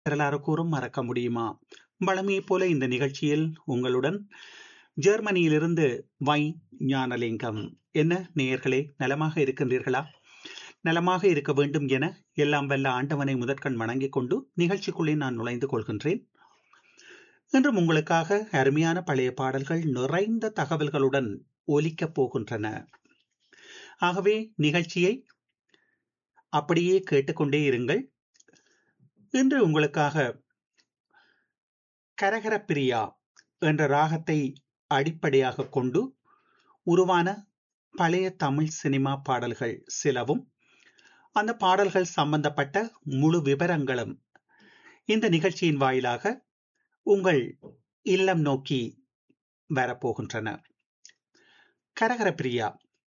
வரலாறு கூறும் மறக்க முடியுமா வழமையைப் போல இந்த நிகழ்ச்சியில் உங்களுடன் ஜெர்மனியிலிருந்து வை ஞானலிங்கம் என்ன நேயர்களே நலமாக இருக்கின்றீர்களா நலமாக இருக்க வேண்டும் என எல்லாம் வல்ல ஆண்டவனை முதற்கண் வணங்கிக் கொண்டு நிகழ்ச்சிக்குள்ளே நான் நுழைந்து கொள்கின்றேன் இன்றும் உங்களுக்காக அருமையான பழைய பாடல்கள் நிறைந்த தகவல்களுடன் ஒலிக்கப் போகின்றன ஆகவே நிகழ்ச்சியை அப்படியே கேட்டுக்கொண்டே இருங்கள் இன்று உங்களுக்காக கரகர பிரியா என்ற ராகத்தை அடிப்படையாக கொண்டு உருவான பழைய தமிழ் சினிமா பாடல்கள் சிலவும் அந்த பாடல்கள் சம்பந்தப்பட்ட முழு விவரங்களும் இந்த நிகழ்ச்சியின் வாயிலாக உங்கள் இல்லம் நோக்கி வரப்போகின்றன கரகர பிரியா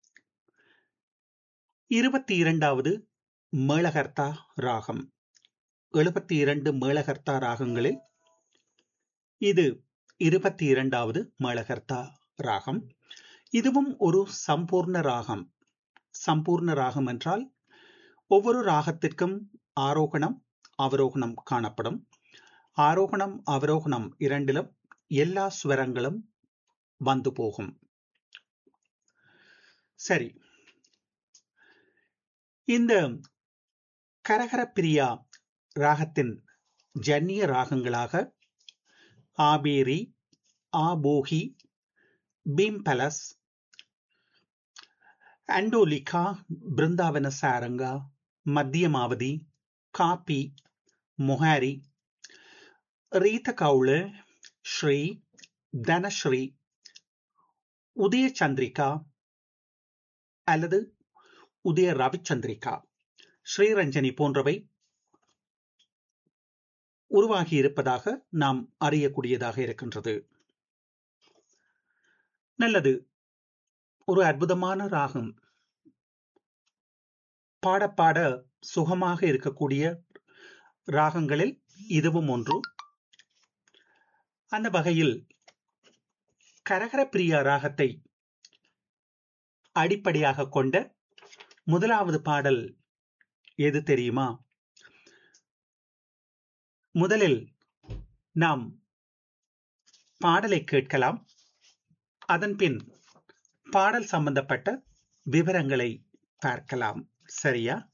இருபத்தி இரண்டாவது மேளகர்த்தா ராகம் எழுபத்தி இரண்டு மேளகர்த்தா ராகங்களில் இது இருபத்தி இரண்டாவது மேளகர்த்தா ராகம் இதுவும் ஒரு சம்பூர்ண ராகம் சம்பூர்ண ராகம் என்றால் ஒவ்வொரு ராகத்திற்கும் ஆரோகணம் அவரோகணம் காணப்படும் ஆரோகணம் அவரோகணம் இரண்டிலும் எல்லா ஸ்வரங்களும் வந்து போகும் சரி இந்த கரகர பிரியா ராகத்தின் ஜன்னிய ராகங்களாக ஆபேரி ஆபோகி பீம்பலஸ் அண்டோலிகா பிருந்தாவன சாரங்கா மத்தியமாவதி காப்பி முஹாரி ரீத கவுள ஸ்ரீ தனஸ்ரீ உதய சந்திரிகா அல்லது உதய ரவிச்சந்திரிகா ஸ்ரீரஞ்சனி போன்றவை உருவாகி இருப்பதாக நாம் அறியக்கூடியதாக இருக்கின்றது நல்லது ஒரு அற்புதமான ராகம் பாட பாட சுகமாக இருக்கக்கூடிய ராகங்களில் இதுவும் ஒன்று அந்த வகையில் கரகர பிரியா ராகத்தை அடிப்படையாக கொண்ட முதலாவது பாடல் எது தெரியுமா முதலில் நாம் பாடலை கேட்கலாம் அதன் பின் பாடல் சம்பந்தப்பட்ட விவரங்களை பார்க்கலாம் சரியா